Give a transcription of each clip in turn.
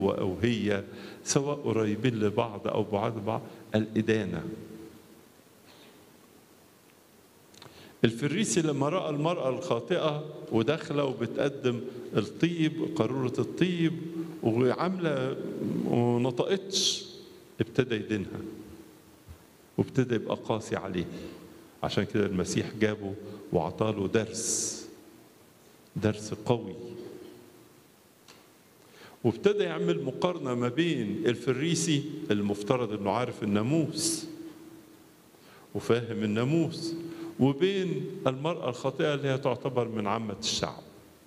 أو هي سواء قريبين لبعض أو بعاد بعض الإدانة الفريسي لما رأى المرأة الخاطئة وداخلة وبتقدم الطيب قارورة الطيب وعاملة ونطقتش ابتدى يدينها وابتدى يبقى قاسي عليه عشان كده المسيح جابه وعطاله درس درس قوي وابتدى يعمل مقارنة ما بين الفريسي المفترض انه عارف الناموس وفاهم الناموس وبين المرأة الخاطئة اللي هي تعتبر من عامة الشعب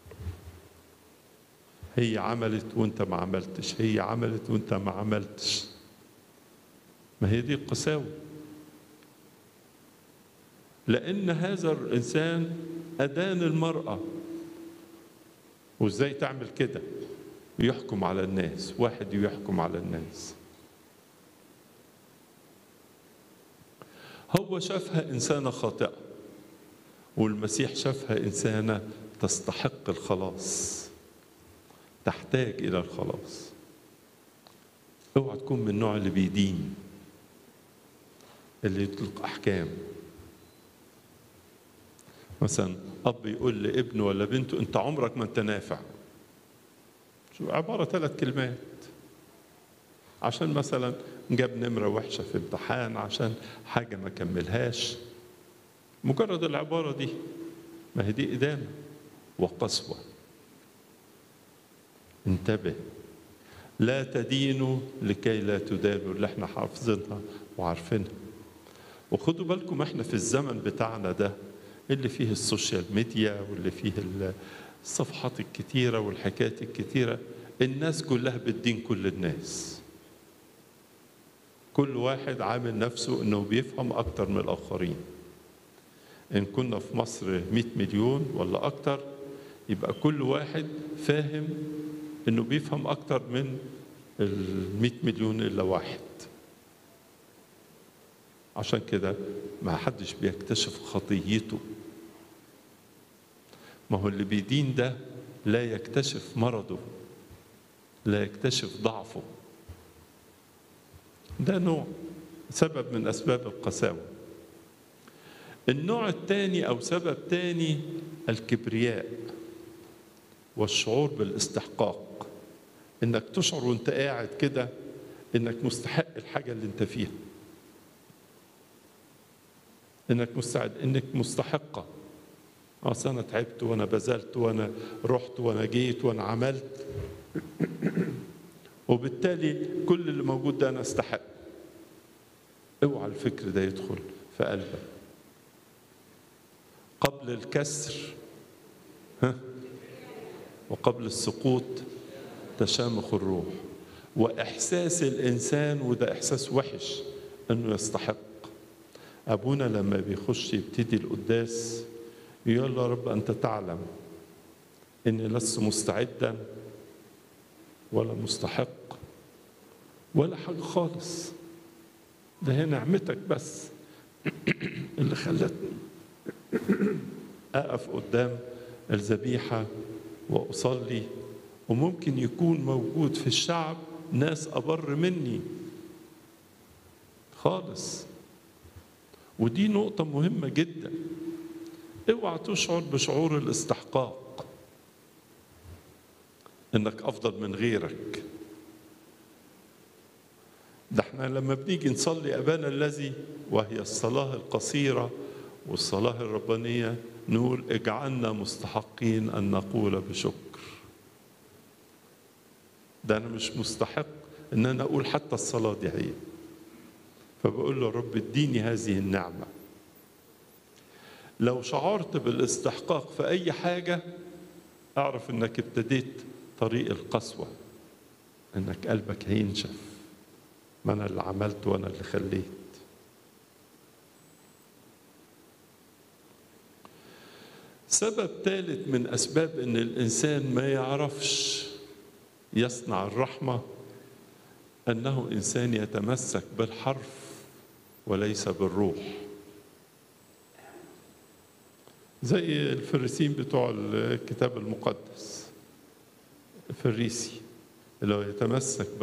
هي عملت وانت ما عملتش هي عملت وانت ما عملتش ما هي دي القساوة لأن هذا الإنسان أدان المرأة وإزاي تعمل كده ويحكم على الناس واحد يحكم على الناس هو شافها إنسانة خاطئة والمسيح شافها إنسانة تستحق الخلاص تحتاج إلى الخلاص اوعى تكون من النوع اللي بيدين اللي يطلق أحكام مثلا أب يقول لابنه ولا بنته أنت عمرك ما أنت نافع شو عبارة ثلاث كلمات عشان مثلا جاب نمرة وحشة في امتحان عشان حاجة ما كملهاش مجرد العبارة دي ما هي دي إدانة وقسوة انتبه لا تدينوا لكي لا تدانوا اللي احنا حافظينها وعارفينها وخدوا بالكم احنا في الزمن بتاعنا ده اللي فيه السوشيال ميديا واللي فيه الصفحات الكتيرة والحكايات الكتيرة الناس كلها بتدين كل الناس كل واحد عامل نفسه انه بيفهم اكتر من الاخرين ان كنا في مصر 100 مليون ولا اكتر يبقى كل واحد فاهم انه بيفهم اكتر من ال 100 مليون الا واحد عشان كده ما حدش بيكتشف خطيته ما هو اللي بيدين ده لا يكتشف مرضه لا يكتشف ضعفه ده نوع سبب من اسباب القساوه النوع الثاني او سبب ثاني الكبرياء والشعور بالاستحقاق انك تشعر وانت قاعد كده انك مستحق الحاجه اللي انت فيها انك مستعد انك مستحقه اصل انا تعبت وانا بذلت وانا رحت وانا جيت وانا عملت وبالتالي كل اللي موجود ده انا استحق اوعى الفكر ده يدخل في قلبك قبل الكسر ها وقبل السقوط تشامخ الروح واحساس الانسان وده احساس وحش انه يستحق ابونا لما بيخش يبتدي القداس يقول له يا رب انت تعلم اني لست مستعدا ولا مستحق ولا حاجه خالص ده هي نعمتك بس اللي خلتني اقف قدام الذبيحه واصلي وممكن يكون موجود في الشعب ناس ابر مني خالص ودي نقطة مهمة جدا اوعى تشعر بشعور الاستحقاق انك افضل من غيرك ده احنا لما بنيجي نصلي ابانا الذي وهي الصلاة القصيرة والصلاة الربانية نقول اجعلنا مستحقين ان نقول بشكر ده انا مش مستحق ان انا اقول حتى الصلاة دي هي فبقول له رب اديني هذه النعمة لو شعرت بالاستحقاق في أي حاجة أعرف أنك ابتديت طريق القسوة أنك قلبك هينشف ما أنا اللي عملت وأنا اللي خليت سبب ثالث من أسباب أن الإنسان ما يعرفش يصنع الرحمة أنه إنسان يتمسك بالحرف وليس بالروح زي الفريسين بتوع الكتاب المقدس فريسي اللي هو يتمسك